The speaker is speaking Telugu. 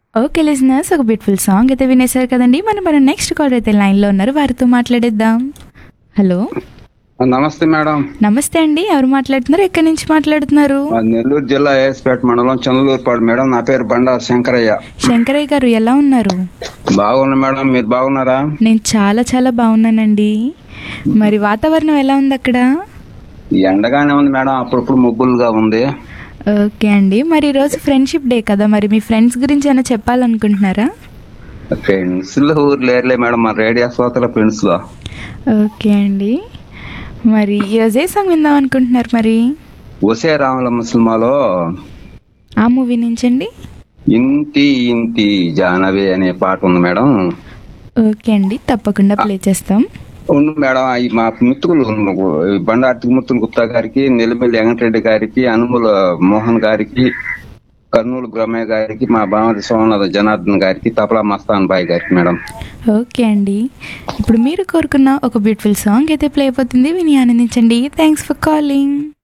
ఓకే లిజనర్స్ ఒక బ్యూటిఫుల్ సాంగ్ అయితే వినేశారు కదండి మనం మన నెక్స్ట్ కాలర్ అయితే లైన్లో ఉన్నారు వారితో మాట్లాడేద్దాం హలో నమస్తే మేడం నమస్తే అండి ఎవరు మాట్లాడుతున్నారు ఎక్కడి నుంచి మాట్లాడుతున్నారు మా నెల్లూరు జిల్లా ఏఎస్పేట మండలం చంద్రలూరుపాడు మేడం నా పేరు బండా శంకరయ్య శంకరయ్య గారు ఎలా ఉన్నారు బాగున్నా మేడం మీరు బాగున్నారా నేను చాలా చాలా బాగున్నానండి మరి వాతావరణం ఎలా ఉంది అక్కడ ఎండగానే ఉంది మేడం అప్పుడప్పుడు మబ్బులుగా ఉంది ఓకే అండి మరి ఈరోజు ఫ్రెండ్షిప్ డే కదా మరి మీ ఫ్రెండ్స్ గురించి ఏమైనా చెప్పాలనుకుంటున్నారా ఫ్రెండ్స్ లో ఊరు లేరులే మేడం మా రేడియో శ్రోతల ఫ్రెండ్స్ లో ఓకే అండి మరి ఈరోజు ఏ సాంగ్ విందాం అనుకుంటున్నారు మరి ఒసే రాములమ్మ సినిమాలో ఆ మూవీ నుంచండి ఇంటి ఇంటి జానవి అనే పాట ఉంది మేడం ఓకే అండి తప్పకుండా ప్లే చేస్తాం ఉంది మేడం అవి మా మిత్రులు ఈ బండార్తి ముత్తులు గుప్తా గారికి నెల్లిమల్లి వెంకటరెడ్డి గారికి అనుముల మోహన్ గారికి కర్నూలు బ్రహ్మయ్య గారికి మా బామతి సోమనాథ జనార్దన్ గారికి తపలా మస్తాన్ బాయ్ గారికి మేడం ఓకే అండి ఇప్పుడు మీరు కోరుకున్న ఒక బ్యూటిఫుల్ సాంగ్ అయితే ప్లే అయిపోతుంది విని ఆనందించండి థ్యాంక్స్ ఫర్ కాలింగ్